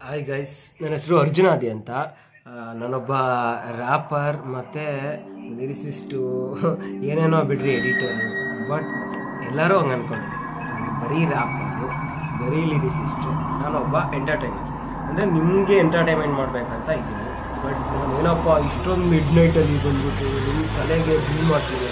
Hi guys ನನ್ನ ಹೆಸರು ಅರ್ಜುನಾದಿ ಅಂತ ಆ, ನಾನೊಬ್ಬ ರ್ಯಾಪರ್ ಮತ್ತು ಲಿರಿಸಿಸ್ಟು ಏನೇನೋ ಬಿಡ್ರಿ ಎಡಿಟರ್ ಬಟ್ ಎಲ್ಲರೂ ಹಂಗೆ ಅನ್ಕೊಂಡಿದ್ದಾರೆ ನಾನು ಬರೀ ರ್ಯಾಪರು ಬರೀ ಲಿರಿಸಿಸ್ಟು ನಾನೊಬ್ಬ ಎಂಟರ್ಟೈನರ್ ಅಂದರೆ ನಿಮಗೆ ಎಂಟರ್ಟೈನ್ಮೆಂಟ್ ಮಾಡಬೇಕಂತ ಇದ್ದೀನಿ ಬಟ್ ನಾನು ಏನಪ್ಪ ಇಷ್ಟೊಂದು ಮಿಡ್ ನೈಟಲ್ಲಿ ಬಂದ್ಬಿಟ್ಟು ನಿಮ್ಮ ತಲೆಗೆ ಬಿಲ್ ಮಾಡ್ತೀನಿ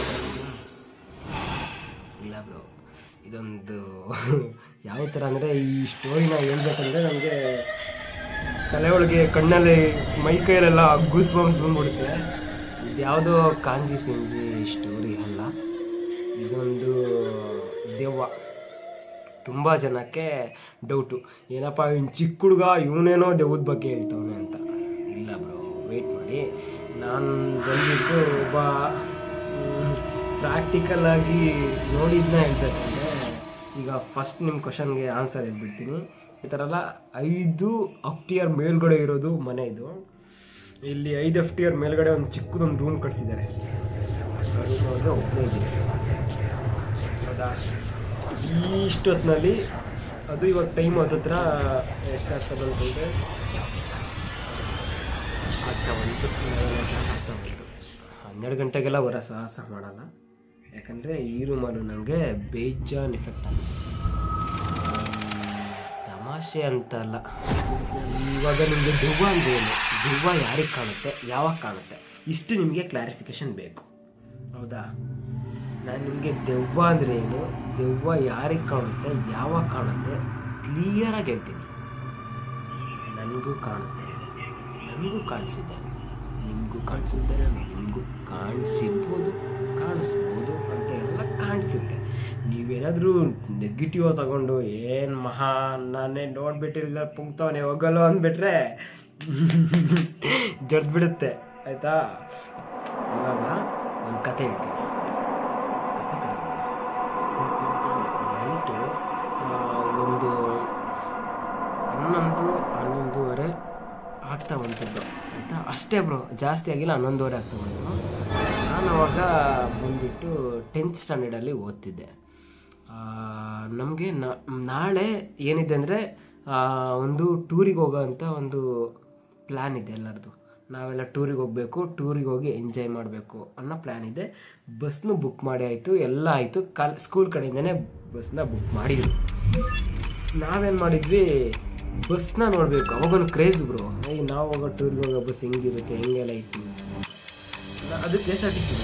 ಇಲ್ಲ ಬ್ರೋ ಇದೊಂದು ಯಾವ ಥರ ಅಂದರೆ ಈ ಸ್ಟೋರಿನ ಹೇಳ್ಬೇಕಂದ್ರೆ ನನಗೆ ತಲೆ ಒಳಗೆ ಕಣ್ಣಲ್ಲಿ ಮೈ ಕೈಯಲ್ಲೆಲ್ಲ ಗೂಸ್ ಬಂಬ್ಸ್ ಬಂದ್ಬಿಡುತ್ತೆ ಇದು ಯಾವುದೋ ಕಾಂಜಿ ಪಿಂಜಿ ಸ್ಟೋರಿ ಅಲ್ಲ ಇದೊಂದು ದೆವ್ವ ತುಂಬ ಜನಕ್ಕೆ ಡೌಟು ಏನಪ್ಪ ಇವ್ನು ಚಿಕ್ಕ ಹುಡುಗ ಇವನೇನೋ ದೆವ್ವದ ಬಗ್ಗೆ ಹೇಳ್ತವನೆ ಅಂತ ಇಲ್ಲ ಬ್ರೋ ವೆಯ್ಟ್ ಮಾಡಿ ನಾನು ಬಂದ್ಬಿಟ್ಟು ಒಬ್ಬ ಪ್ರಾಕ್ಟಿಕಲ್ ಆಗಿ ನೋಡಿದ್ನ ಹೇಳ್ಬೇಕಂದ್ರೆ ಈಗ ಫಸ್ಟ್ ನಿಮ್ಮ ಕ್ವಶನ್ಗೆ ಆನ್ಸರ್ ಹೇಳ್ಬಿಡ್ತೀನಿ ಈ ಥರ ಎಲ್ಲ ಐದು ಅಫ್ಟಿಯರ್ ಮೇಲ್ಗಡೆ ಇರೋದು ಮನೆ ಇದು ಇಲ್ಲಿ ಐದು ಅಫ್ಟಿಯರ್ ಮೇಲ್ಗಡೆ ಒಂದು ಚಿಕ್ಕದೊಂದು ರೂಮ್ ಕಟ್ಸಿದ್ದಾರೆ ರೂಮ್ ಹೋದ್ರೆ ಒಬ್ಬನೇ ಇದ್ದೀನಿ ಹೌದಾ ಇಷ್ಟೊತ್ತಿನಲ್ಲಿ ಅದು ಇವಾಗ ಟೈಮ್ ಹತ್ತತ್ರ ಎಷ್ಟಾಗ್ತದೆ ಅಂದ್ಕೊಂಡ್ರೆ ಆಗ್ತಾ ಬಂತು ಆಗ್ತಾ ಬಂತು ಹನ್ನೆರಡು ಗಂಟೆಗೆಲ್ಲ ಬರೋ ಸಾಹಸ ಮಾಡಲ್ಲ ಯಾಕಂದರೆ ಈ ರೂಮಲ್ಲೂ ನನಗೆ ಬೇಜಾನ್ ಎಫೆಕ್ಟ್ ಆಗುತ್ತೆ ತಮಾಷೆ ಅಂತಲ್ಲ ಇವಾಗ ನಿಮಗೆ ದೆವ್ವ ಅಂದ್ರೆ ಏನು ದೆವ್ವ ಯಾರಿಗೆ ಕಾಣುತ್ತೆ ಯಾವಾಗ ಕಾಣುತ್ತೆ ಇಷ್ಟು ನಿಮಗೆ ಕ್ಲಾರಿಫಿಕೇಶನ್ ಬೇಕು ಹೌದಾ ನಾನು ನಿಮಗೆ ದೆವ್ವ ಅಂದರೆ ಏನು ದೆವ್ವ ಯಾರಿಗೆ ಕಾಣುತ್ತೆ ಯಾವಾಗ ಕಾಣುತ್ತೆ ಕ್ಲಿಯರಾಗಿ ಹೇಳ್ತೀನಿ ನನಗೂ ಕಾಣುತ್ತೆ ನನಗೂ ಕಾಣಿಸಿದೆ ನಿಮಗೂ ಕಾಣಿಸುತ್ತೆ ನಿಮಗೂ ಕಾಣಿಸಿರ್ಬೋದು ಕಾಣಿಸ್ಬೋದು ಅಂತ ಎಲ್ಲ ಕಾಣಿಸುತ್ತೆ ನೀವೇನಾದರೂ ನೆಗೆಟಿವ್ ತಗೊಂಡು ಏನು ಮಹಾ ನಾನೇ ನೋಡ್ಬಿಟ್ಟಿಲ್ಲ ಪುಂಕ್ತವನೆ ಹೋಗಲ್ಲ ಅಂದ್ಬಿಟ್ರೆ ಜಡ್ದು ಬಿಡುತ್ತೆ ಆಯಿತಾ ಇವಾಗ ಒಂದು ಕತೆ ಹೇಳ್ತೀನಿ ಕತೆ ಕಡೆ ನೈಟು ಒಂದು ಹನ್ನೊಂದು ಹನ್ನೊಂದುವರೆ ಆಗ್ತಾ ಬಂತಿದ್ದು ಆಯಿತಾ ಅಷ್ಟೇ ಬ್ರೋ ಜಾಸ್ತಿ ಆಗಿಲ್ಲ ಹನ್ನೊಂದುವರೆ ಆಗ್ತಾ ಬಂತು ನಾನು ಅವಾಗ ಬಂದುಬಿಟ್ಟು ಟೆಂತ್ ಸ್ಟ್ಯಾಂಡರ್ಡಲ್ಲಿ ಓದ್ತಿದ್ದೆ ನಮಗೆ ನಾಳೆ ಏನಿದೆ ಅಂದರೆ ಒಂದು ಟೂರಿಗೆ ಹೋಗೋ ಅಂತ ಒಂದು ಪ್ಲ್ಯಾನ್ ಇದೆ ಎಲ್ಲರದು ನಾವೆಲ್ಲ ಟೂರಿಗೆ ಹೋಗಬೇಕು ಟೂರಿಗೆ ಹೋಗಿ ಎಂಜಾಯ್ ಮಾಡಬೇಕು ಅನ್ನೋ ಪ್ಲ್ಯಾನ್ ಇದೆ ಬಸ್ನು ಬುಕ್ ಮಾಡಿ ಆಯಿತು ಎಲ್ಲ ಆಯಿತು ಕಾಲ್ ಸ್ಕೂಲ್ ಕಡೆಯಿಂದನೇ ಬಸ್ನ ಬುಕ್ ಮಾಡಿದ್ರು ನಾವೇನು ಮಾಡಿದ್ವಿ ಬಸ್ನ ನೋಡಬೇಕು ಅವಾಗೊಂದು ಕ್ರೇಜ್ ಬ್ರೋ ಏಯ್ ನಾವು ಹೋಗೋ ಟೂರ್ಗೆ ಹೋಗೋ ಬಸ್ ಹೆಂಗಿರುತ್ತೆ ಹೆಂಗೆಲ್ಲ ಇತ್ತು ಅದು K S R T C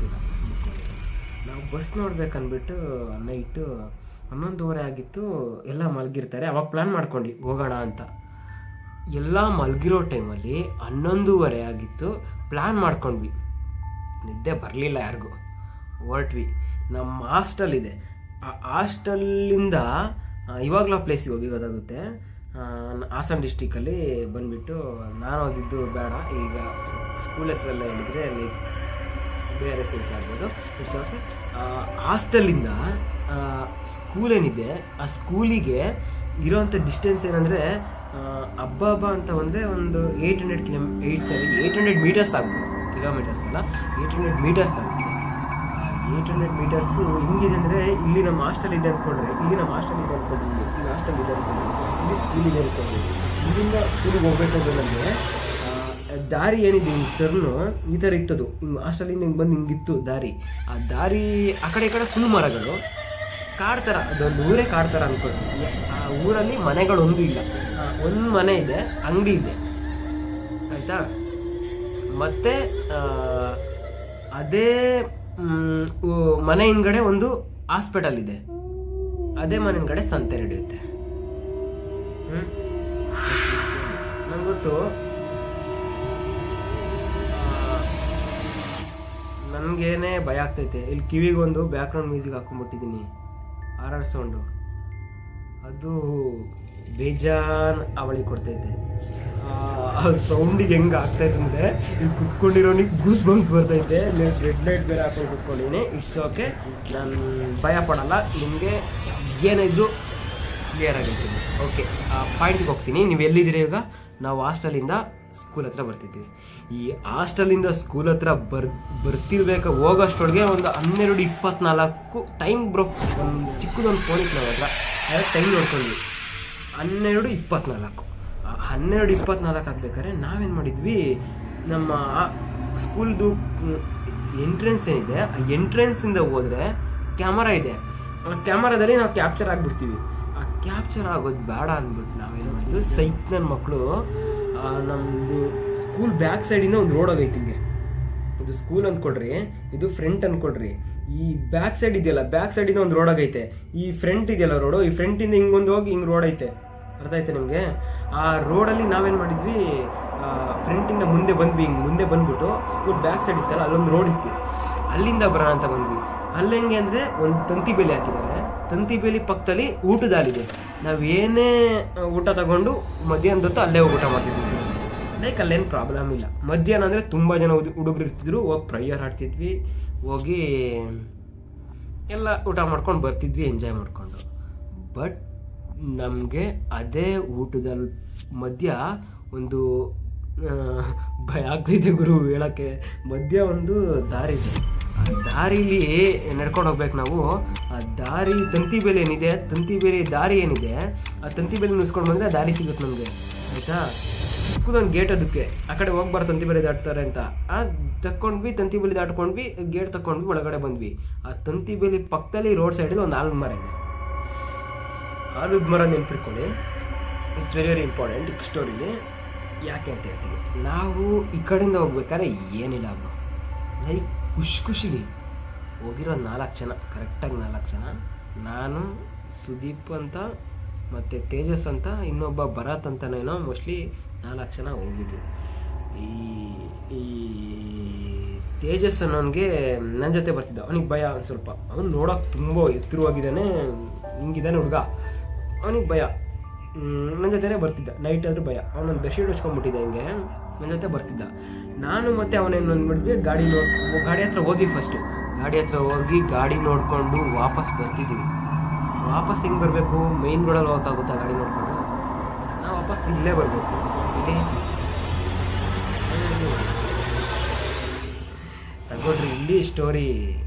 ನಾವು ಬಸ್ ನೋಡ್ಬೇಕನ್ಬಿಟ್ಟು ನೈಟು ಹನ್ನೊಂದುವರೆ ಆಗಿತ್ತು ಎಲ್ಲ ಮಲಗಿರ್ತಾರೆ ಅವಾಗ ಪ್ಲ್ಯಾನ್ ಮಾಡ್ಕೊಂಡು ಹೋಗೋಣ ಅಂತ ಎಲ್ಲ ಮಲಗಿರೋ ಟೈಮಲ್ಲಿ ಹನ್ನೊಂದೂವರೆ ಆಗಿತ್ತು ಪ್ಲ್ಯಾನ್ ಮಾಡ್ಕೊಂಡ್ವಿ ನಿದ್ದೆ ಬರಲಿಲ್ಲ ಯಾರಿಗೂ ಹೊರಟ್ವಿ ನಮ್ಮ ಹಾಸ್ಟೆಲ್ ಇದೆ ಆ ಹಾಸ್ಟೆಲ್ಲಿಂದ ಇವಾಗಲೂ ಆ ಪ್ಲೇಸಿಗೆ ಹೋಗಿ ಗೊತ್ತಾಗುತ್ತೆ ಆ, ಹಾಸನ ಡಿಸ್ಟಿಕಲ್ಲಿ ಬಂದುಬಿಟ್ಟು ನಾನು ಓದಿದ್ದು ಬೇಡ ಈಗ ಸ್ಕೂಲ್ ಹೆಸರೆಲ್ಲ ಹೇಳಿದರೆ ಲೈಕ್ ಬೇರೆ ಸೆನ್ಸ್ ಆಗ್ಬೋದು ಇಟ್ಸ್ ಓಕೆ ಹಾಸ್ಟೆಲಿಂದ ಸ್ಕೂಲ್ ಏನಿದೆ ಆ ಸ್ಕೂಲಿಗೆ ಇರೋವಂಥ ಡಿಸ್ಟೆನ್ಸ್ ಏನಂದರೆ ಹಬ್ಬ ಹಬ್ಬ ಅಂತ ಬಂದರೆ ಒಂದು eight hundred kilo eight sorry eight hundred metres ಆಗ್ಬೋದು ಕಿಲೋಮೀಟರ್ಸ್ ಅಲ್ಲ ಏಯ್ಟ್ ಹಂಡ್ರೆಡ್ ಮೀಟರ್ಸ್ ಆಗುತ್ತೆ ಏಯ್ಟ್ ಹಂಡ್ರೆಡ್ ಮೀಟರ್ಸು ಹೆಂಗಿದೆ ಅಂದರೆ ಇಲ್ಲಿ ನಮ್ಮ ಹಾಸ್ಟೆಲ್ ಇದೆ ಅಂದ್ಕೊಂಡ್ರೆ ಇಲ್ಲಿ ನಮ್ಮ ಹಾಸ್ಟೆಲ್ ಇದೆ ಅಂದ್ಕೊಂಡ್ರಿ ಇಲ್ಲಿ ಹಾಸ್ಟೆಲ್ ಇದೆ ಅಂದ್ಕೊಂಡ್ರಿ ಇಲ್ಲಿ ಸ್ಕೂಲ್ ಇದೆ ಅಂದ್ಕೊಂಡ್ರಿ ಇಲ್ಲಿಂದ ಸ್ಕೂಲಿಗೆ ಹೋಗ್ಬೇಕಂದ್ರೆ ನನಗೆ ಆ, ದಾರಿ ಏನಿದೆ ಈ ಟರ್ನು ಈ ಥರ ಇತ್ತದು ಹಿಂಗೆ ಹಾಸ್ಟೆಲಿಂದ ಹಿಂಗೆ ಬಂದು ಹಿಂಗಿತ್ತು ದಾರಿ ಆ ದಾರಿ ಆ ಕಡೆ ಈ ಕಡೆ ಫುಲ್ ಮರಗಳು ಕಾಡ್ ಥರ ಅದೊಂದು ಊರೇ ಕಾಡ್ ಥರ ಅನ್ಕೊಳ್ಳಿ ಆ ಊರಲ್ಲಿ ಮನೆಗಳೊಂದು ಇಲ್ಲ ಒಂದು ಮನೆ ಇದೆ ಅಂಗಡಿ ಇದೆ ಆಯಿತಾ ಮತ್ತೆ ಆ, ಅದೇ ಮ್, ಉ- ಮನೆ ಹಿಂದ್ಗಡೆ ಒಂದು ಹಾಸ್ಪಿಟಲ್ ಇದೆ ಅದೇ ಮನೆ ಹಿಂದ್ಗಡೆ ಸಂತೆ ನಡೆಯುತ್ತೆ ಹ್ಮ್ ನಂಗೆ ಗೊತ್ತು ನನಗೇನೆ ಭಯ ಆಗ್ತೈತೆ ಇಲ್ಲಿ ಕಿವಿಗೊಂದು ಬ್ಯಾಕ್ಗ್ರೌಂಡ್ ಮ್ಯೂಸಿಕ್ ಹಾಕೊಂಡ್ಬಿಟ್ಟಿದ್ದೀನಿ ಆರ್ ಆರ್ ಸೌಂಡು ಅದು ಬೇಜಾನ್ ಅವಳಿಗೆ ಕೊಡ್ತೈತೆ ಆ ಸೌಂಡಿಗೆ ಹೆಂಗೆ ಆಗ್ತೈತೆ ಅಂದರೆ ಇಲ್ಲಿ ಕುತ್ಕೊಂಡಿರೋನಿಗೆ ಗೂಸ್ ಬಂಗ್ಸ್ ಬರ್ತೈತೆ ರೆಡ್ ಲೈಟ್ ಬೇರೆ ಹಾಕೊಂಡು ಕುತ್ಕೊಂಡಿದ್ದೀನಿ ಇಟ್ಸ್ ಓಕೆ ನಾನು ಭಯ ಪಡಲ್ಲ ನಿಮಗೆ ಏನಿದ್ರು ಕ್ಲಿಯರ್ ಆಗಿರ್ತೀನಿ ಓಕೆ ಆ ಪಾಯಿಂಟ್ಗೆ ಹೋಗ್ತೀನಿ ನೀವು ಎಲ್ಲಿದ್ದೀರಿ ಇವಾಗ ನಾವು ಹಾಸ್ಟೆಲಿಂದ ಸ್ಕೂಲ್ ಹತ್ರ ಬರ್ತಿದ್ವಿ ಈ ಹಾಸ್ಟೆಲಿಂದ ಸ್ಕೂಲ್ ಹತ್ರ ಬರ್ ಬರ್ತಿರ್ಬೇಕು ಹೋಗೋಷ್ಟೊಳಗೆ ಒಂದು ಹನ್ನೆರಡು ಇಪ್ಪತ್ನಾಲ್ಕು ಟೈಮ್ ಬ್ರೋ ಒಂದು ಚಿಕ್ಕದೊಂದು ಫೋನ್ ಇತ್ತು ನಾವು ಹತ್ರ ಅದೇ ಟೈಮ್ ನೋಡ್ಕೊಂಡ್ವಿ ಹನ್ನೆರಡು ಇಪ್ಪತ್ನಾಲ್ಕು ಆ ಹನ್ನೆರಡು ಇಪ್ಪತ್ನಾಲ್ಕು ಆಗ್ಬೇಕಾದ್ರೆ ನಾವೇನು ಮಾಡಿದ್ವಿ ನಮ್ಮ ಸ್ಕೂಲ್ದು ಎಂಟ್ರೆನ್ಸ್ ಏನಿದೆ ಆ ಎಂಟ್ರೆನ್ಸಿಂದ ಹೋದ್ರೆ ಕ್ಯಾಮರಾ ಇದೆ ಆ ಕ್ಯಾಮರಾದಲ್ಲಿ ನಾವು ಕ್ಯಾಪ್ಚರ್ ಆಗಿಬಿಡ್ತೀವಿ ಆ ಕ್ಯಾಪ್ಚರ್ ಆಗೋದು ಬೇಡ ಅಂದ್ಬಿಟ್ಟು ನಾವೇನು ಮಾಡಿದ್ವಿ ಸೈಟ್ ನನ್ನ ಮಕ್ಕಳು ನಮ್ಮದು ಸ್ಕೂಲ್ ಬ್ಯಾಕ್ ಸೈಡಿಂದ ಒಂದು ರೋಡ್ ಆಗೈತಿ ಹಿಂಗೆ ಇದು ಸ್ಕೂಲ್ ಅಂದ್ಕೊಡ್ರಿ ಇದು ಫ್ರಂಟ್ ಅನ್ಕೊಡ್ರಿ ಈ ಬ್ಯಾಕ್ ಸೈಡ್ ಇದೆಯಲ್ಲ ಬ್ಯಾಕ್ ಸೈಡ್ ಇಂದ ಒಂದು ರೋಡ್ ಆಗೈತೆ ಈ ಫ್ರಂಟ್ ಇದೆಯಲ್ಲ ರೋಡು ಈ ಫ್ರಂಟ್ ಇಂದ ಹಿಂಗೊಂದು ಹೋಗಿ ಹಿಂಗ್ ರೋಡ್ ಐತೆ ಅರ್ಥ ಆಯ್ತಾ ನಿಮ್ಗೆ ಆ ರೋಡಲ್ಲಿ ನಾವೇನ್ ಮಾಡಿದ್ವಿ ಫ್ರಂಟ್ ಇಂದ ಮುಂದೆ ಬಂದ್ವಿ ಹಿಂಗ್ ಮುಂದೆ ಬಂದ್ಬಿಟ್ಟು ಸ್ಕೂಲ್ ಬ್ಯಾಕ್ ಸೈಡ್ ಇತ್ತಲ್ಲ ಅಲ್ಲೊಂದು ರೋಡ್ ಇತ್ತು ಅಲ್ಲಿಂದ ಬರೋಣ ಅಂತ ಬಂದ್ವಿ ಅಲ್ಲಿ ಹೆಂಗೆ ಅಂದ್ರೆ ಒಂದು ತಂತಿ ಬೇಲಿ ಹಾಕಿದ್ದಾರೆ ತಂತಿ ಬೇಲಿ ಪಕ್ಕದಲ್ಲಿ ಊಟದ ಹಾಲಿದೆ ನಾವೇನೇ ಊಟ ತಗೊಂಡು ಮಧ್ಯಾಹ್ನದ ಹೊತ್ತು ಅಲ್ಲೇ ಹೋಗಿ ಊಟ ಮಾಡ್ತಿದ್ವಿ ಲೈಕ್ ಅಲ್ಲೇನು ಪ್ರಾಬ್ಲಮ್ ಇಲ್ಲ ಮಧ್ಯಾಹ್ನ ಅಂದರೆ ತುಂಬ ಜನ ಹುಡುಗರು ಇರ್ತಿದ್ರು ಹೋಗಿ ಪ್ರಯರ್ ಆಡ್ತಿದ್ವಿ ಹೋಗಿ ಎಲ್ಲ ಊಟ ಮಾಡ್ಕೊಂಡು ಬರ್ತಿದ್ವಿ ಎಂಜಾಯ್ ಮಾಡ್ಕೊಂಡು ಬಟ್ ನಮಗೆ ಅದೇ ಊಟದಲ್ಲಿ ಮಧ್ಯ ಒಂದು ಆ, ಭಯ ಆಗ್ತಿದೆ ಗುರು ಹೇಳಕ್ಕೆ ಮಧ್ಯ ಒಂದು ದಾರಿ ಇದೆ ಆ ದಾರಿಲಿ ನಡ್ಕೊಂಡು ಹೋಗ್ಬೇಕು ನಾವು ಆ ದಾರಿ ತಂತಿ ಬೇಲಿ ಏನಿದೆ ತಂತಿ ಬೇಲಿ ದಾರಿ ಏನಿದೆ ಆ ತಂತಿ ಬೇಲಿ ನುಸ್ಕೊಂಡು ಬಂದ್ರೆ ಆ ದಾರಿ ಸಿಗುತ್ತೆ ನಮಗೆ ಆಯ್ತಾ ಚಿಕ್ಕದೊಂದು ಗೇಟ್ ಅದಕ್ಕೆ ಆ ಕಡೆ ಹೋಗ್ಬಾರ್ದು ತಂತಿ ಬೇಲಿ ದಾಟ್ತಾರೆ ಅಂತ ಆ ತಕ್ಕೊಂಡ್ವಿ ತಂತಿ ಬೇಲಿ ದಾಟ್ಕೊಂಡ್ವಿ ಗೇಟ್ ತಕೊಂಡ್ವಿ ಒಳಗಡೆ ಬಂದ್ವಿ ಆ ತಂತಿ ಬೇಲಿ ಪಕ್ಕದಲ್ಲಿ ರೋಡ್ ಸೈಡಲ್ಲಿ ಒಂದು ಆಲದ ಮರ ಇದೆ ಆಲದ ಮರ ನೆನ್ಪಿಟ್ಕೊಳ್ಳಿ ಇಟ್ಸ್ ವೆರಿ ವೆರಿ ಇಂಪಾರ್ಟೆಂಟ್ ಈ ಸ್ಟೋರಿಲಿ ಯಾಕೆ ಅಂತ ಹೇಳ್ತೀವಿ ನಾವು ಈ ಕಡೆಯಿಂದ ಹೋಗ್ಬೇಕಾದ್ರೆ ಏನಿಲ್ಲ ಬ್ರೋ ಲೈಕ್ ಖುಷಿ ಖುಷಿಲಿ ಹೋಗಿರೋ ನಾಲ್ಕು ಜನ ಕರೆಕ್ಟಾಗಿ ನಾಲ್ಕು ಜನ ನಾನು ಸುದೀಪ್ ಅಂತ ಮತ್ತು ತೇಜಸ್ ಅಂತ ಇನ್ನೊಬ್ಬ ಭರತ್ ಅಂತನೇನೋ ಮೋಸ್ಟ್ಲಿ ನಾಲ್ಕು ಜನ ಹೋಗಿದ್ವಿ ಈ ಈ ತೇಜಸ್ ಅನ್ನೋನ್ಗೆ ನನ್ನ ಜೊತೆ ಬರ್ತಿದ್ದ ಅವನಿಗೆ ಭಯ ಒಂದು ಸ್ವಲ್ಪ ಅವ್ನು ನೋಡೋಕೆ ತುಂಬ ಎತ್ತರವಾಗಿದ್ದಾನೆ ಹಿಂಗಿದ್ದಾನೆ ಹುಡುಗ ಅವನಿಗೆ ಭಯ ನನ್ನ ಜೊತೆನೇ ಬರ್ತಿದ್ದ ನೈಟ್ ಆದ್ರೂ ಭಯ ಅವನೊಂದು ಬೆಡ್ಶೀಟ್ ಹಚ್ಕೊಂಡ್ಬಿಟ್ಟಿದ್ದೆ ಹಿಂಗೆ ನನ್ನ ಜೊತೆ ಬರ್ತಿದ್ದ ನಾನು ಮತ್ತೆ ಅವನೇನು ಅಂದ್ಬಿಟ್ವಿ ಗಾಡಿ ನೋ ಗಾಡಿ ಹತ್ರ ಹೋದ್ವಿ ಫಸ್ಟು ಗಾಡಿ ಹತ್ರ ಹೋಗಿ ಗಾಡಿ ನೋಡಿಕೊಂಡು ವಾಪಸ್ ಬರ್ತಿದ್ದೀವಿ ವಾಪಸ್ ಹೆಂಗೆ ಬರಬೇಕು ಮೈನ್ ರೋಡಲ್ಲಿ ಹೋಗೋಕ್ಕಾಗುತ್ತಾ ಗಾಡಿ ನೋಡ್ಕೊಂಡು ನಾವು ವಾಪಸ್ ಇಲ್ಲೇ ಬರಬೇಕು ಇಲ್ಲಿ ತಗೊಳ್ರಿ ಇಲ್ಲಿ ಸ್ಟೋರಿ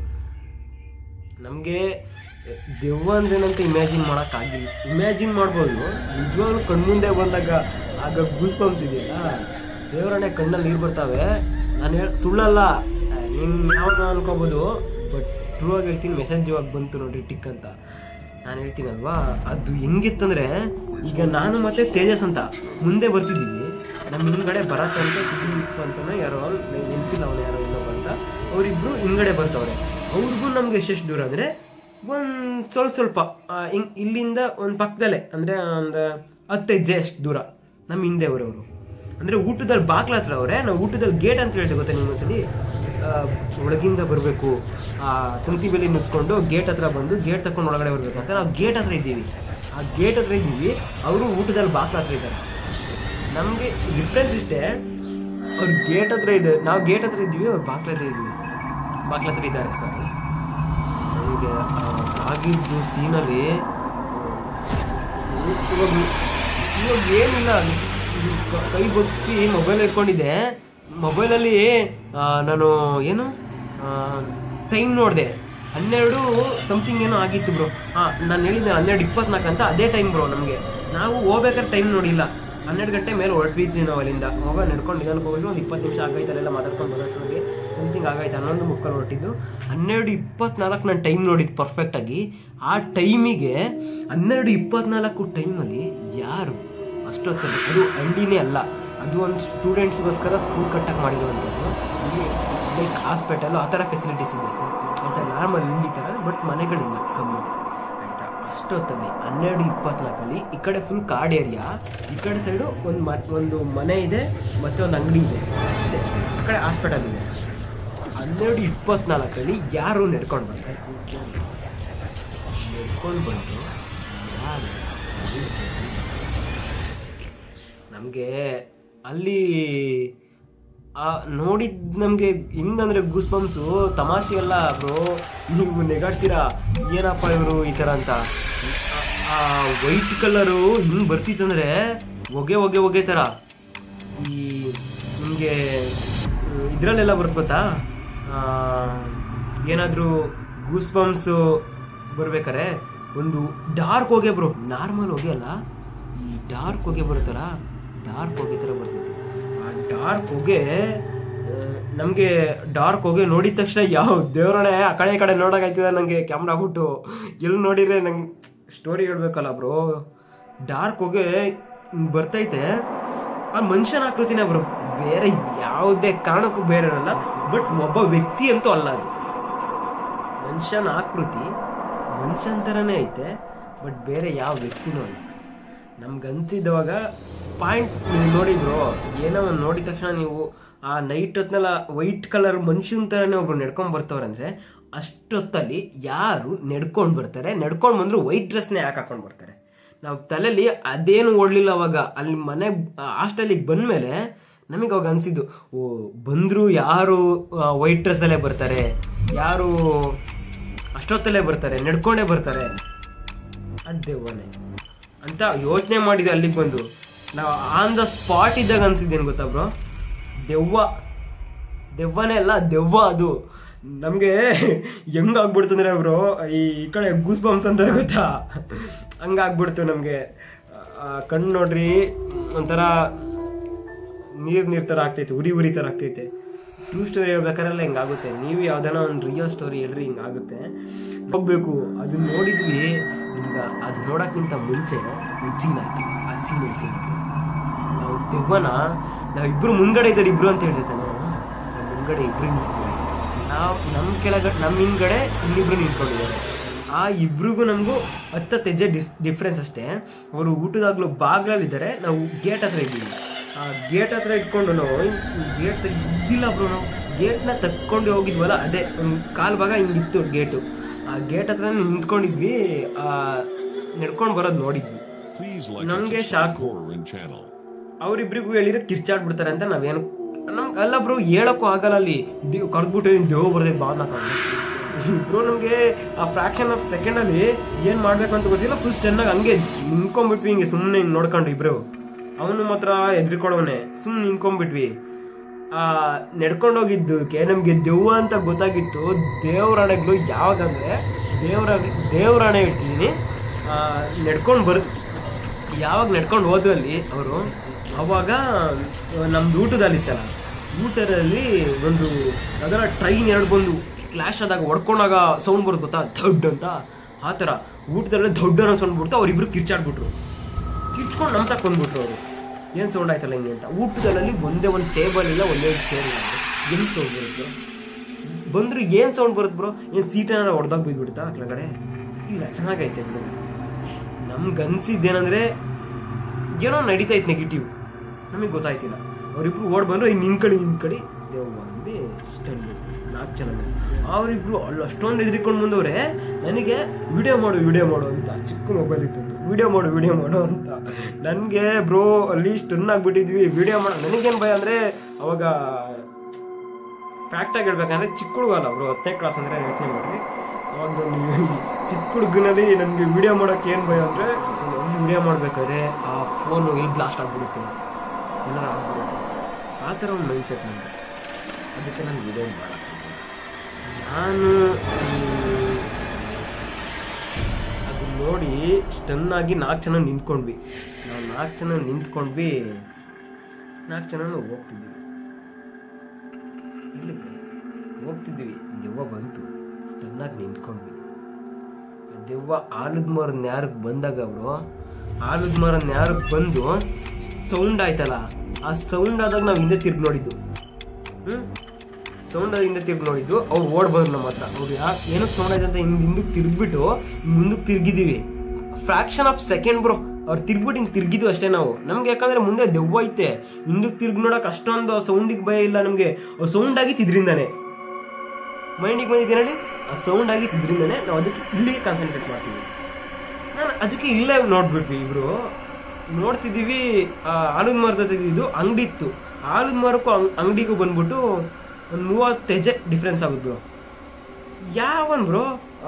ನಮಗೆ ದೆವ್ವ ಅಂದ್ರೇನಂತ ಇಮ್ಯಾಜಿನ್ ಮಾಡೋಕ್ಕಾಗಿಲ್ಲ ಇಮ್ಯಾಜಿನ್ ಮಾಡ್ಬೋದು ನಿಜವಾಗ್ಲೂ ಕಣ್ಮುಂದೆ ಬಂದಾಗ ಆಗ ಗೂಸ್ ಬಂಪ್ಸ್ ಇದೆಯಲ್ಲ ದೇವರನ್ನೇ ಕಣ್ಣಲ್ಲಿ ನೀರು ಬರ್ತಾವೆ ನಾನು ಹೇಳ ಸುಳ್ಳಲ್ಲ ನೀನು ಯಾವಾಗ ಅನ್ಕೋಬೋದು ಬಟ್ ಟ್ರೂ ಆಗಿ ಹೇಳ್ತೀನಿ ಮೆಸೇಜ್ ಇವಾಗ ಬಂತು ನೋಡ್ರಿ ಟಿಕ್ ಅಂತ ನಾನು ಹೇಳ್ತೀನಲ್ವಾ ಅದು ಹೆಂಗಿತ್ತಂದ್ರೆ ಈಗ ನಾನು ಮತ್ತೆ ತೇಜಸ್ ಅಂತ ಮುಂದೆ ಬರ್ತಿದ್ದೀವಿ ನಮ್ಮ ಹಿಂದ್ಗಡೆ ಭರತ್ ಅಂತ ಸುದೀಪ್ ಅಂತಾನೆ ಯಾರೋ ನೆನಪಿಲ್ಲ ಅವನು ಯಾರೋ ಇನ್ನೊಬ್ಬ ಅಂತ ಅವರಿಬ್ರು ಹಿಂದ್ಗಡೆ ಬರ್ತವ್ರೆ ಅವ್ರಿಗೂ ನಮ್ಗೆ ಎಷ್ಟೆಷ್ಟು ದೂರ ಅಂದ್ರೆ ಒಂದು ಸ್ವಲ್ಪ ಸ್ವಲ್ಪ ಆ, ಹಿಂಗ್ ಇಲ್ಲಿಂದ ಒಂದು ಪಕ್ಕದಲ್ಲೇ ಅಂದ್ರೆ ಒಂದು ಹತ್ತು ಹೆಜ್ಜೆ ಅಷ್ಟು ದೂರ ನಮ್ಮ ಹಿಂದೆ ಅವರವರು ಅಂದ್ರೆ ಊಟದಲ್ಲಿ ಬಾಕ್ಲ ಹತ್ರ ಅವರೇ ನಾವು ಊಟದಲ್ಲಿ ಗೇಟ್ ಅಂತ ಹೇಳ್ತೀವಿ ಗೊತ್ತಾ ನೀವು ಒಂದ್ಸಲಿ ಆ, ಒಳಗಿಂದ ಬರಬೇಕು ಆ ತಂತಿ ಬೆಲೆ ನುಸ್ಕೊಂಡು ಗೇಟ್ ಹತ್ರ ಬಂದು ಗೇಟ್ ತಕೊಂಡು ಒಳಗಡೆ ಬರಬೇಕು ಅಂತ ನಾವು ಗೇಟ್ ಹತ್ರ ಇದ್ದೀವಿ ಆ ಗೇಟ್ ಹತ್ರ ಇದ್ದೀವಿ ಅವರು ಊಟದಲ್ಲಿ ಬಾಕ್ಲ ಹತ್ರ ಇದ್ದಾರೆ ನಮಗೆ ಡಿಫ್ರೆನ್ಸ್ ಇಷ್ಟೇ ಅವ್ರು ಗೇಟ್ ಹತ್ರ ಇದೆ ನಾವು ಗೇಟ್ ಹತ್ರ ಇದ್ದೀವಿ ಅವ್ರು ಬಾಕ್ಲ ಹತ್ರ ಇದ್ದೀವಿ ಬಾಕ್ಲ ಹತ್ರ ಇದ್ದಾರೆ ಸಾರಿ ನನಗೆ ಆಗಿದ್ದು ಸೀನಲ್ಲಿ ಇವಾಗ ಇವಾಗ ಏನಿಲ್ಲ ಇದು ಕ- ಕೈ ಬಗ್ಸಿ ಮೊಬೈಲ್ ಇಟ್ಕೊಂಡಿದ್ದೆ ಮೊಬೈಲಲ್ಲಿ ನಾನು ಏನು ಟೈಮ್ ನೋಡಿದೆ ಹನ್ನೆರಡು ಸಮಥಿಂಗ್ ಏನೋ ಆಗಿತ್ತು ಬ್ರೋ ಹಾಂ ನಾನು ಹೇಳಿದ್ದೆ ಹನ್ನೆರಡು ಇಪ್ಪತ್ನಾಲ್ಕು ಅಂತ ಅದೇ ಟೈಮ್ ಬ್ರೋ ನಮಗೆ ನಾವು ಹೋಗ್ಬೇಕಾದ್ರೆ ಟೈಮ್ ನೋಡಿಲ್ಲ ಹನ್ನೆರಡು ಗಂಟೆ ಮೇಲೆ ಹೊರಟ್ಬಿದ್ವಿ ನಾವು ಅಲ್ಲಿಂದ ಹೋಗ ನಡ್ಕೊಂಡು ನಿಧಾನಕ್ಕೆ ಹೋಗಿದ್ವಿ ಒಂದು ಇಪ್ಪತ್ತು ನಿಮಿಷ ಆಗೈತೆ ಅಲ್ಲೆಲ್ಲ ಮಾತಾಡ್ಕೊಂಡು ಬರೋಷ್ಟೊಳಗೆ ಸಮಥಿಂಗ್ ಆಗೈತೆ ಹನ್ನೊಂದು ಮುಕ್ಕಲು ಹೊರಟಿದ್ದು ಹನ್ನೆರಡು ಇಪ್ಪತ್ನಾಲ್ಕು ನಾನು ಟೈಮ್ ನೋಡಿದ್ದು ಪರ್ಫೆಕ್ಟಾಗಿ ಆ ಟೈಮಿಗೆ ಹನ್ನೆರಡು ಇಪ್ಪತ್ನಾಲ್ಕು ಟೈಮಲ್ಲಿ ಯಾರು ಅಷ್ಟೊತ್ತಲ್ಲಿ ಅದು ಹಳ್ಳಿನೇ ಅಲ್ಲ ಅದು ಒಂದು ಸ್ಟೂಡೆಂಟ್ಸ್ಗೋಸ್ಕರ ಸ್ಕೂಲ್ ಕಟ್ಟಕ್ಕೆ ಮಾಡಿರುವಂಥದ್ದು ಇಲ್ಲಿ ಲೈಕ್ ಹಾಸ್ಪಿಟಲ್ ಆ ಥರ ಫೆಸಿಲಿಟೀಸ್ ಇದೆ ಆಯಿತಾ ನಾರ್ಮಲ್ ಇಲ್ಲಿ ಥರ ಬಟ್ ಮನೆಗಳಿಲ್ಲ ಕಮ್ಮಿ ಆಯಿತಾ ಅಷ್ಟೊತ್ತಲ್ಲಿ ಹನ್ನೆರಡು ಇಪ್ಪತ್ನಾಲ್ಕಲ್ಲಿ ಈ ಕಡೆ ಫುಲ್ ಕಾಡ್ ಏರಿಯಾ ಈ ಕಡೆ ಸೈಡು ಒಂದು ಮ ಒಂದು ಮನೆ ಇದೆ ಮತ್ತೆ ಒಂದು ಅಂಗಡಿ ಇದೆ ಅಷ್ಟೇ ಆ ಕಡೆ ಹಾಸ್ಪಿಟಲ್ ಇದೆ ಹನ್ನೆರಡು ಇಪ್ಪತ್ನಾಲ್ಕಲ್ಲಿ ಯಾರು ನಡ್ಕೊಂಡು ಬರ್ತಾರೆ ನಡ್ಕೊಂಡು ಬಂದು ಯಾರು ನಮಗೆ ಅಲ್ಲಿ ಆ ನೋಡಿದ್ ನಮಗೆ ಹೆಂಗಂದ್ರೆ ಗೂಸ್ ಬಂಪ್ಸು ತಮಾಷೆ ಅಲ್ಲ ಬ್ರೋ ನೀವು ನೆಗಾಡ್ತೀರಾ ಏನಪ್ಪ ಇವರು ಈ ಥರ ಅಂತ ಆ ವೈಟ್ ಕಲರು ಹಿಂಗೆ ಬರ್ತಿತ್ತಂದ್ರೆ ಹೊಗೆ ಹೊಗೆ ಹೊಗೆ ಥರ ಈ ನಿಮಗೆ ಇದರಲ್ಲೆಲ್ಲ ಬರುತ್ತೆ ಗೊತ್ತಾ ಏನಾದರೂ ಗೂಸ್ ಬಂಪ್ಸು ಬರ್ಬೇಕಾರೆ ಒಂದು ಡಾರ್ಕ್ ಹೊಗೆ ಬ್ರೋ ನಾರ್ಮಲ್ ಹೊಗೆ ಅಲ್ಲ ಈ ಡಾರ್ಕ್ ಹೊಗೆ ಬರುತ್ತಲ್ಲ ಡಾರ್ಕ್ ಹೊಗೆ ಥರ ಬರ್ತಿತ್ತು ಆ ಡಾರ್ಕ್ ಹೊಗೆ ನಮಗೆ ಡಾರ್ಕ್ ಹೊಗೆ ನೋಡಿದ ತಕ್ಷಣ ಯಾವ ದೇವರಣೆ ಆ ಕಡೆ ಈ ಕಡೆ ನೋಡೋಕಾಯ್ತದ ನನಗೆ ಕ್ಯಾಮ್ರಾ ಬಿಟ್ಟು ಎಲ್ಲಿ ನೋಡಿದ್ರೆ ನಂಗೆ ಸ್ಟೋರಿ ಹೇಳ್ಬೇಕಲ್ಲ ಬ್ರೋ ಡಾರ್ಕ್ ಹೊಗೆ ಹಿಂಗ್ ಬರ್ತೈತೆ ಆ ಮನುಷ್ಯನ ಆಕೃತಿನೇ ಬ್ರೋ ಬೇರೆ ಯಾವುದೇ ಕಾರಣಕ್ಕೂ ಬೇರೆ ಇರಲ್ಲ ಬಟ್ ಒಬ್ಬ ವ್ಯಕ್ತಿ ಅಂತೂ ಅಲ್ಲ ಅದು ಮನುಷ್ಯನ ಆಕೃತಿ ಮನುಷ್ಯನ ಥರನೇ ಐತೆ ಬಟ್ ಬೇರೆ ಯಾವ ವ್ಯಕ್ತಿನೂ ಅಲ್ಲ ನಮ್ಗೆ ಅನ್ಸಿದ್ದವಾಗ ಪಾಯಿಂಟ್ ನೀವು ನೋಡಿ ಬ್ರೋ ಏನೋ ಒಂದು ನೋಡಿದ ತಕ್ಷಣ ನೀವು ಆ ನೈಟ್ ಹೊತ್ನೆಲ್ಲ ವೈಟ್ ಕಲರ್ ಮನುಷ್ಯನ ಥರನೇ ಒಬ್ರು ನಡ್ಕೊಂಡ್ ಬರ್ತಾವ್ರೆ ಅಂದ್ರೆ ಅಷ್ಟೊತ್ತಲ್ಲಿ ಯಾರು ನಡ್ಕೊಂಡು ಬರ್ತಾರೆ ನಡ್ಕೊಂಡು ಬಂದ್ರು ವೈಟ್ ಡ್ರೆಸ್ನೇ ಯಾಕೆ ಹಾಕೊಂಡು ಬರ್ತಾರೆ ನಾವು ತಲೆಯಲ್ಲಿ ಅದೇನು ಓಡ್ಲಿಲ್ಲ ಅವಾಗ ಅಲ್ಲಿ ಮನೆ ಹಾಸ್ಟೆಲಿಗೆ ಬಂದ್ಮೇಲೆ ನಮಗೆ ಅವಾಗ ಅನ್ಸಿದ್ದು ಓ ಬಂದ್ರು ಯಾರು ವೈಟ್ ಡ್ರೆಸ್ಸಲ್ಲೇ ಬರ್ತಾರೆ ಯಾರು ಅಷ್ಟೊತ್ತಲ್ಲೇ ಬರ್ತಾರೆ ನಡ್ಕೊಂಡೇ ಬರ್ತಾರೆ ಅದೇವನೇ ಅಂತ ಯೋಚನೆ ಮಾಡಿದೆ ಅಲ್ಲಿಗೆ ಬಂದು ನಾವು ಆನ್ ದ ಸ್ಪಾಟ್ ಇದ್ದಾಗ ಅನ್ಸಿದ್ದೇನು ಗೊತ್ತಾ ಬ್ರೋ ದೆವ್ವ ದೆವ್ವನೇ ಅಲ್ಲ ದೆವ್ವ ಅದು ನಮಗೆ ಹೆಂಗಾಗ್ಬಿಡ್ತು ಅಂದ್ರೆ ಬ್ರೋ ಈ ಈ ಕಡೆ ಗೂಸ್ ಬಂಪ್ಸ್ ಅಂತಾರೆ ಗೊತ್ತಾ ಹಂಗಾಗ್ಬಿಡ್ತು ನಮಗೆ ಕಣ್ಣು ನೋಡ್ರಿ ಒಂಥರ ನೀರ್ ನೀರ್ ತರ ಆಗ್ತೈತೆ ಉರಿ ಉರಿ ತರ ಆಗ್ತೈತೆ ಟ್ರೂ ಸ್ಟೋರಿ ಹೇಳ್ಬೇಕಾರೆಲ್ಲ ಹಿಂಗಾಗುತ್ತೆ ನೀವು ಯಾವ್ದಾನ ಒಂದು ರಿಯಲ್ ಸ್ಟೋರಿ ಹೇಳ್ರಿ ಹಿಂಗಾಗುತ್ತೆ ಹೋಗ್ಬೇಕು ಅದನ್ನ ನೋಡಿದ್ವಿ ನಿಮ್ಗೆ ಅದು ನೋಡಕ್ಕಿಂತ ಮುಂಚೆ ಒಂದು ಸೀನ್ ಆಯ್ತು ಆ ಸೀನ್ ಹೇಳ್ತೀನಿ ನಾವು ದೆವ್ವನ ನಾವಿಬ್ರು ಮುಂದ್ಗಡೆ ಇದ್ದಾರೆ ಇಬ್ರು ಅಂತ ಹೇಳ್ತಾನೆ ನಮ್ಮ ಮುಂದ್ಗಡೆ ಇಬ್ರು ನಿಂತಿದ್ದಾರೆ ನಾವು ನಮ್ಮ ಕೆಳಗಡೆ ನಮ್ಮ ಹಿಂದ್ಗಡೆ ಇನ್ನಿಬ್ರು ನಿಂತ್ಕೊಂಡಿದ್ದಾರೆ ಆ ಇಬ್ರಿಗೂ ನಮಗೂ ಹತ್ತತ್ತು ಹೆಜ್ಜೆ ಡಿಫ್ರೆನ್ಸ್ ಅಷ್ಟೇ ಅವರು ಊಟದಾಗ್ಲೂ ಬಾಗ್ಲಲ್ಲಿದ್ದಾರೆ ನಾವು ಗೇಟ್ ಹತ್ರ ಇದ್ದೀವಿ ಆ ಗೇಟ್ ಹತ್ರ ಇಟ್ಕೊಂಡು ನಾವು ಗೇಟ್ ಇದ್ದಿಲ್ಲ ಬ್ರೋ ನಾವು ಗೇಟ್ನ ತಕ್ಕೊಂಡು ಹೋಗಿದ್ವಲ್ಲ ಅದೇ ಒಂದು ಕಾಲು ಭಾಗ ಹಿಂಗಿತ್ತು ಗೇಟು ಆ ಗೇಟ್ ಹತ್ರ ನಿಂತ್ಕೊಂಡಿದ್ವಿ ಆ ನಡ್ಕೊಂಡು ಬರೋದು ನೋಡಿದ್ವಿ Please like and ನಮ್ಗೆ subscribe shock Horror in channel. ಅವರಿಬ್ರಿಗೂ ಹೇಳಿದ್ರೆ ಕಿರ್ಚಾಡ್ಬಿಡ್ತಾರೆ ಅಂತ ನಾವೇನು ನಮ್ಗೆ ಅಲ್ಲ ಬ್ರೋ ಹೇಳಕ್ಕೂ ಆಗಲ್ಲ ಅಲ್ಲಿ ದೇವ್ ಕರ್ದ್ಬಿಟ್ಟು ದೇವ್ ಬರ್ದೆ ಬಾ ಬ್ರೋ ನಮಗೆ ಆ ಫ್ರಾಕ್ಷನ್ ಆಫ್ ಸೆಕೆಂಡ್ ಅಲ್ಲಿ ಏನ್ ಮಾಡ್ಬೇಕು ಅಂತ ಗೊತ್ತಿಲ್ಲ ಫುಲ್ ಚೆನ್ನಾಗಿ ಹಂಗೆ ನಿಂತ್ಕೊಂಡ್ಬಿಟ್ವಿ ಹಿಂಗೆ ಸುಮ್ಮನೆ ಹಿಂಗೆ ನೋಡ್ಕೊಂಡು ಇಬ್ರು ಅವನು ಮಾತ್ರ ಎದ್ರಿಕೊಡವನೆ ಸುಮ್ಮನೆ ನಿಂತ್ಕೊಂಡ್ಬಿಟ್ವಿ ಆ ನಡ್ಕೊಂಡು ಹೋಗಿದ್ದಕ್ಕೆ ನಮ್ಗೆ ದೆವ್ವ ಅಂತ ಗೊತ್ತಾಗಿತ್ತು ದೇವರಾಣೆಗಳು ಯಾವಾಗಂದ್ರೆ ದೇವರ ದೇವರಾಣೆ ಇಡ್ತಿದ್ದೀನಿ ನಡ್ಕೊಂಡು ಬರ್ ಯಾವಾಗ ನಡ್ಕೊಂಡು ಹೋದ್ರಲ್ಲಿ ಅವರು ಅವಾಗ ನಮ್ದು ಊಟದಲ್ಲಿತ್ತಲ್ಲ ಊಟದಲ್ಲಿ ಒಂದು ಅದರ ಟ್ರೈನ್ ಎರಡು ಬಂದು ಕ್ಲಾಶ್ ಆದಾಗ ಹೊಡ್ಕೊಂಡಾಗ ಸೌಂಡ್ ಬರುತ್ತೆ ಗೊತ್ತಾ ದೊಡ್ಡ ಅಂತ ಆ ಥರ ಊಟದಲ್ಲಿ ದೊಡ್ಡ ಸೌಂಡ್ ಬಿಡ್ತು ಅವ್ರಿಬ್ರು ಕಿರ್ಚಾಡ್ಬಿಟ್ರು ಕಿರ್ಚ್ಕೊಂಡು ನಮ್ಮ ತಕ್ಕ ಬಂದ್ಬಿಟ್ರು ಅವರು ಏನು ಸೌಂಡ್ ಆಯ್ತಲ್ಲ ಹಿಂಗೆ ಅಂತ ಊಟದಲ್ಲಿ ಒಂದೇ ಒಂದು ಟೇಬಲ್ ಇಲ್ಲ ಒಂದೇ ಒಂದು ಚೇರ್ ಇಲ್ಲ ಎಲ್ಲಿ ಸೌಂಡ್ ಬರುತ್ತೆ ಬಂದ್ರು ಏನು ಸೌಂಡ್ ಬರುತ್ತೆ ಬ್ರೋ ಏನು ಸೀಟ್ ಏನಾರ ಹೊಡೆದಾಗ ಬಿದ್ಬಿಡ್ತಾ ಆ ಕೆಳಗಡೆ ಇಲ್ಲ ಚೆನ್ನಾಗೈತೆ ಬಿಡು ನಮ್ಗೆ ಅನ್ಸಿದ್ದೇನಂದ್ರೆ ಏನೋ ನಡೀತೈತೆ ನೆಗೆಟಿವ್ ನಮಗೆ ಗೊತ್ತಾಯ್ತಿಲ್ಲ ಅವರಿಬ್ರು ಓಡ್ ಬಂದ್ರು ಇನ್ನು ನಿನ್ ಕಡೆ ನಿನ್ ಕಡೆ ದೇವ್ವ ಅಂದ್ವಿ ಸ್ಟನ್ ನಾಲ್ಕು ಜನ ಅವರಿಬ್ರು ಅಲ್ಲಿ ಅಷ್ಟೊಂದು ಎದ್ರಿಕೊಂಡು ಬಂದವ್ರೆ ನನಗೆ ವಿಡಿಯೋ ಮಾಡು ವಿಡಿಯೋ ಮಾಡು ಅಂತ ಚಿಕ್ಕ ಮೊಬೈಲ್ ಇತ್ತು ವಿಡಿಯೋ ಮಾಡು ವಿಡಿಯೋ ಮಾಡು ಅಂತ ನನಗೆ ಬ್ರೋ ಅಲ್ಲಿ ಸ್ಟನ್ ಆಗ್ಬಿಟ್ಟಿದ್ವಿ ವಿಡಿಯೋ ಮಾಡೋ ನನಗೇನು ಭಯ ಅಂದರೆ ಅವಾಗ ಫ್ಯಾಕ್ಟಾಗಿ ಹೇಳ್ಬೇಕಂದ್ರೆ ಚಿಕ್ಕ ಹುಡುಗ ಅಲ್ಲ ಬ್ರೋ ಹತ್ತನೇ ಕ್ಲಾಸ್ ಅಂದರೆ ಯೋಚನೆ ಮಾಡಿ ಅವಾಗ ನಾನು ಚಿಕ್ಕ ಹುಡುಗನಲ್ಲಿ ನನಗೆ ವಿಡಿಯೋ ಮಾಡೋಕ್ಕೆ ಏನು ಭಯ ಅಂದರೆ ವಿಡಿಯೋ ಮಾಡಬೇಕಾದ್ರೆ ಆ ಫೋನು ಎಲ್ಲಿ ಬ್ಲಾಸ್ಟ್ ಆಗ್ಬಿಡುತ್ತೆ ಏನಾರು ಆಗ್ಬಿಡುತ್ತೆ ಆ ಥರ ಒಂದು ಮೈಂಡ್ ಸೆಟ್ ನನಗೆ ಅದಕ್ಕೆ ನಾನು ವಿಡಿಯೋ ಮಾಡೋಕ್ಕೆ ನಾನು ಮ್, ಅದು ನೋಡಿ ಸ್ಟನ್ ಆಗಿ ನಾಲ್ಕು ಜನ ನಿಂತ್ಕೊಂಡ್ವಿ ನಾವು ನಾಲ್ಕು ಜನ ನಿಂತ್ಕೊಂಡ್ವಿ ನಾಲ್ಕು ಜನ ಹೋಗ್ತಿದ್ವಿ ಇಲ್ಲಿಗೆ ಹೋಗ್ತಿದ್ವಿ ದೆವ್ವ ಬಂತು ಸ್ಟನ್ನಾಗಿ ನಿಂತ್ಕೊಂಡ್ವಿ ಆ ದೆವ್ವ ಆಲದ ಮರ ನ್ಯಾರಕ್ಕೆ ಬಂದಾಗ ಅವರು ಆಲದ ಮರ ನ್ಯಾರಕ್ಕೆ ಬಂದು ಸೌಂಡ್ ಆಯ್ತಲ್ಲ ಆ ಸೌಂಡ್ ಆದಾಗ ನಾವು ಹಿಂದೆ ತಿರ್ಗಿ ನೋಡಿದ್ದು ಹ್ಞೂ ಸೌಂಡ್ ಹಿಂದೆ ತಿರ್ಗಿ ನೋಡಿದ್ದು ಅವ್ರು ಓಡ್ ಬಂದ್ರು ನಮ್ಮ ಹತ್ರ ಅವ್ರು ಯಾಕೆ ಏನಕ್ಕೆ ಸೌಂಡ್ ಆಯ್ತು ಅಂತ ಹಿಂಗೆ ಹಿಂದಕ್ಕೆ ತಿರ್ಗ್ಬಿಟ್ಟು ಮುಂದಕ್ಕೆ ತಿರ್ಗಿದೀವಿ ಫ್ರಾಕ್ಷನ್ ಆಫ್ ಸೆಕೆಂಡ್ ಬ್ರೋ ಅವ್ರು ತಿರ್ಗ್ಬಿಟ್ಟು ಹಿಂಗೆ ತಿರ್ಗಿದ್ವು ಅಷ್ಟೇ ನಾವು ನಮ್ಗೆ ಯಾಕಂದ್ರೆ ಮುಂದೆ ದೆವ್ವ ಐತೆ ಹಿಂದಕ್ಕೆ ತಿರ್ಗಿ ನೋಡಕ್ ಅಷ್ಟೊಂದು ಸೌಂಡಿಗೆ ಭಯ ಇಲ್ಲ ನಮಗೆ ಸೌಂಡ್ ಆಗಿತ್ತು ಇದರಿಂದಾನೆ ಮೈಂಡಿಗೆ ಬಂದಿದ್ದೇನೆ ಹೇಳಿ ಆ ಸೌಂಡ್ ಆಗಿತ್ತು ಇದರಿಂದಾನೆ ನಾವು ಅದಕ್ಕೆ ಇಲ್ಲಿಗೆ ಕಾನ್ಸಂಟ್ರೇಟ್ ಮಾಡ್ತೀವಿ ನಾನು ಅದಕ್ಕೆ ಇಲ್ಲೇ ನೋಡ್ಬಿಟ್ವಿ ಇಬ್ರು ನೋಡ್ತಿದ್ದೀವಿ ಆ ಆಲದ ಮರದ ಇದು ಅಂಗಡಿ ಇತ್ತು ಆಲದ ಮರಕ್ಕೂ ಅಂಗಡಿಗೂ ಬಂದ್ಬಿಟ್ಟು ಒಂದು ಮೂವತ್ತು ಹೆಜ್ಜೆ ಡಿಫ್ರೆನ್ಸ್ ಆಗುತ್ತೆ ಬ್ರೋ ಯಾವನ್ ಬ್ರೋ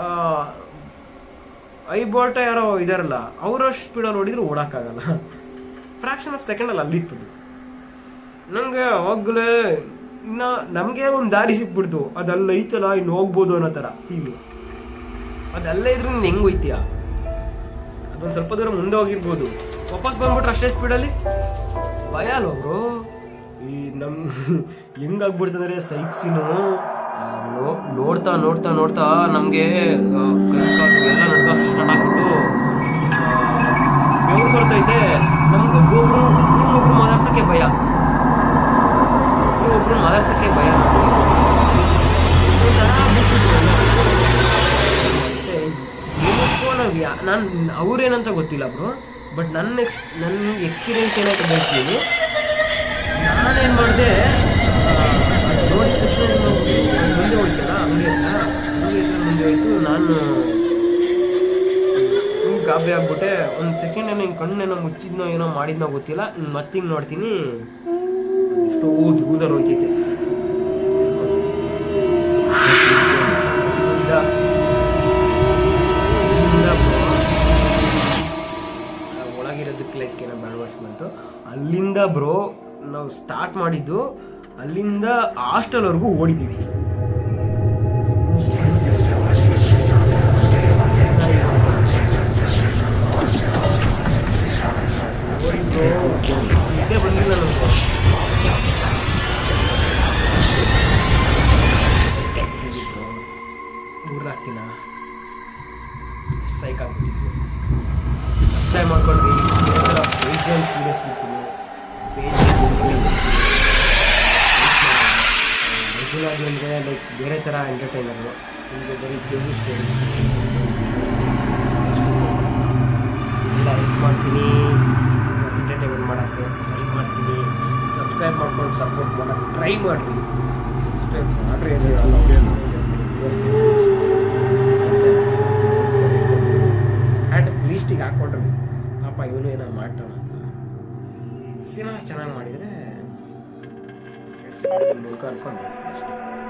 ಐ ಬೋಲ್ಟ ಯಾರೋ ಇದಾರಲ್ಲ ಅವರಷ್ಟು ಸ್ಪೀಡಲ್ಲಿ ಹೊಡಿದ್ರು ಓಡಕ್ಕಾಗಲ್ಲ ಫ್ರಾಕ್ಷನ್ ಆಫ್ ಸೆಕೆಂಡಲ್ಲಿ ಅಲ್ಲಿತ್ತದು ನಂಗೆ ಅವಾಗಲೇ ಇನ್ನ ನಮಗೆ ಒಂದು ದಾರಿ ಸಿಕ್ಬಿಡ್ತು ಅದಲ್ಲ ಐತಲ್ಲ ಇನ್ನು ಹೋಗ್ಬೋದು ಅನ್ನೋ ಥರ ಫೀಲು ಅದಲ್ಲೇ ಇದ್ರೆ ನೀನು ಹೆಂಗ್ ಹೋಯ್ತೀಯ ಅದೊಂದು ಸ್ವಲ್ಪ ದೂರ ಮುಂದೆ ಹೋಗಿರ್ಬೋದು ವಾಪಸ್ ಬಂದ್ಬಿಟ್ರೆ ಅಷ್ಟೇ ಸ್ಪೀಡಲ್ಲಿ ಭಯ ಅಲ್ವ ಬ್ರೋ ಈ ನಮ್ ಹೆಂಗಾಗ್ಬಿಡ್ತಂದ್ರೆ ಸೈಕ್ಸಿನು ನೋಡ್ತಾ ನೋಡ್ತಾ ನೋಡ್ತಾ ನಮ್ಗೆ ಆ, ಕೈ ಕಾಲು ಎಲ್ಲ ನಡ್ಕ ಸ್ಟಾರ್ಟ್ ಆಗ್ಬಿಟ್ಟು ಬೆವರು ಬರ್ತೈತೆ ನಮ್ಗೆ ಒಬ್ಬೊಬ್ರು ಒಬ್ರು ಮಾತಾಡ್ಸಕ್ಕೆ ಭಯ ಒಬ್ರು ಒಬ್ರು ಮಾತಾಡ್ಸಕ್ಕೆ ಭಯ ನಾನು ಅವ್ರೇನಂತ ಗೊತ್ತಿಲ್ಲ ಬ್ರೋ ಬಟ್ ನನ್ನ ಎಕ್ಸ್ ನನ್ನ ಎಕ್ಸ್ಪೀರಿಯನ್ಸ್ ಏನಾಯ್ತು ಹೇಳ್ತೀನಿ ನಾನೇನು ಮಾಡಿದೆ ನೋಡಿದ ತಕ್ಷಣ ನಾನು ಮುಂದೆ ಹೋಯ್ತಲ್ಲ ಹಂಗೆ ಅಂತ ಹಂಗೆ ಅಂತ ಮುಂದೆ ಹೋಯ್ತು ನಾನು ಹಿಂಗೆ ಗಾಬರಿ ಆಗ್ಬಿಟ್ಟೆ ಒಂದು ಸೆಕೆಂಡ್ ಏನೋ ಹಿಂಗೆ ಕಣ್ಣೇನೋ ಮುಚ್ಚಿದ್ನೋ ಏನೋ ಮಾಡಿದ್ನೋ ಗೊತ್ತಿಲ್ಲ ಹಿಂಗೆ ಮತ್ತೆ ಹಿಂಗೆ ನೋಡ್ತೀನಿ ಎಷ್ಟೋ ಊದ್ ಊದರ್ ಹೋಯ್ತೈತೆ ಇಲ್ಲಿಂದ- ಇಲ್ಲಿಂದ bro, ಆ ಒಳಗಿರೋದಕ್ಕೆ ಲೈಕ್ ಏನೋ ಬ್ಯಾಡ್ ಬಂತು ಅಲ್ಲಿಂದ ಬ್ರೋ ನಾವು ಸ್ಟಾರ್ಟ್ ಮಾಡಿದ್ದು ಅಲ್ಲಿಂದ ಹಾಸ್ಟೆಲ್ವರೆಗೂ ಓಡಿದ್ದೀವಿ ಓಡಿದ್ದು ಇದೇ ಬಂದಿಲ್ಲ ನಮ್ಗೆ ಊರ್ದಾಗ್ತಿಲ್ಲ ಸೈಕ್ ಆಗ್ಬಿಟ್ಟಿದ್ವಿ ಸಬ್ಸ್ಕ್ರೈಬ್ ಮಾಡ್ಕೊಂಡ್ರಿ ಏಜೆಂಟ್ಸ್ ವೀಡಿಯೋಸ್ ಬಿಡ್ತೀನಿ ನಿಜವಾಗಿ ಅಂದರೆ ಲೈಕ್ ಬೇರೆ ಥರ ಎಂಟರ್ಟೈನರು ನಿಮಗೆ ಬರೀ ಕೇಳಿ ಎಲ್ಲ ಹೆಲ್ಪ್ ಮಾಡ್ತೀನಿ ಎಂಟರ್ಟೈನ್ಮೆಂಟ್ ಮಾಡೋಕ್ಕೆ ಟ್ರೈ ಮಾಡ್ತೀನಿ ಸಬ್ಸ್ಕ್ರೈಬ್ ಮಾಡ್ಕೊಂಡು ಸಪೋರ್ಟ್ ಮಾಡೋಕ್ಕೆ ಟ್ರೈ ಮಾಡಿರಿ ಸಬ್ಸ್ಕ್ರೈಬ್ ಮಾಡಿರಿ ಆ್ಯಂಡ್ ಲೀಸ್ಟಿಗೆ ಹಾಕ್ಕೊಂಡ್ರಿ ಪಾಪ ಇವನು ಏನೋ ಮಾಡ್ತಾನ ಅಂತ ಸಿನಿಮಾ ಚೆನ್ನಾಗಿ ಮಾಡಿದರೆ ಮುಖ ಅನ್ಕೊಂಡು ಅಷ್ಟೇ